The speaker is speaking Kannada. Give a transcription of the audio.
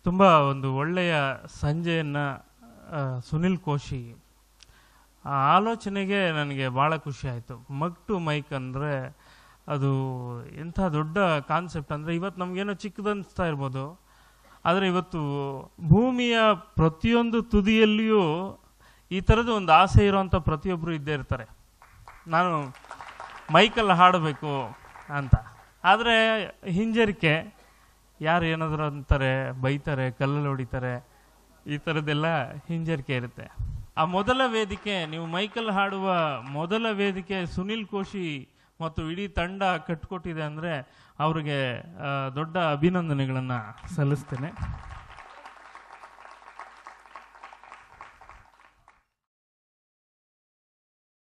ತುಂಬ ಒಂದು ಒಳ್ಳೆಯ ಸಂಜೆಯನ್ನು ಸುನಿಲ್ ಕೋಶಿ ಆ ಆಲೋಚನೆಗೆ ನನಗೆ ಭಾಳ ಖುಷಿ ಆಯಿತು ಮಗ್ ಟು ಮೈಕ್ ಅಂದರೆ ಅದು ಎಂಥ ದೊಡ್ಡ ಕಾನ್ಸೆಪ್ಟ್ ಅಂದರೆ ಇವತ್ತು ನಮಗೇನೋ ಚಿಕ್ಕದನ್ನಿಸ್ತಾ ಇರ್ಬೋದು ಆದರೆ ಇವತ್ತು ಭೂಮಿಯ ಪ್ರತಿಯೊಂದು ತುದಿಯಲ್ಲಿಯೂ ಈ ಥರದ ಒಂದು ಆಸೆ ಇರೋವಂಥ ಪ್ರತಿಯೊಬ್ಬರು ಇದ್ದೇ ಇರ್ತಾರೆ ನಾನು ಮೈಕಲ್ಲಿ ಹಾಡಬೇಕು ಅಂತ ಆದರೆ ಹಿಂಜರಿಕೆ ಯಾರು ಏನಾದರೂ ಅಂತಾರೆ ಬೈತಾರೆ ಕಲ್ಲಲ್ಲಿ ಹೊಡಿತಾರೆ ಈ ಥರದ್ದೆಲ್ಲ ಹಿಂಜರಿಕೆ ಇರುತ್ತೆ ಆ ಮೊದಲ ವೇದಿಕೆ ನೀವು ಮೈಕಲ್ ಹಾಡುವ ಮೊದಲ ವೇದಿಕೆ ಸುನಿಲ್ ಕೋಶಿ ಮತ್ತು ಇಡೀ ತಂಡ ಕಟ್ಕೊಟ್ಟಿದೆ ಅಂದರೆ ಅವ್ರಿಗೆ ಆ, ದೊಡ್ಡ ಅಭಿನಂದನೆಗಳನ್ನು ಸಲ್ಲಿಸ್ತೇನೆ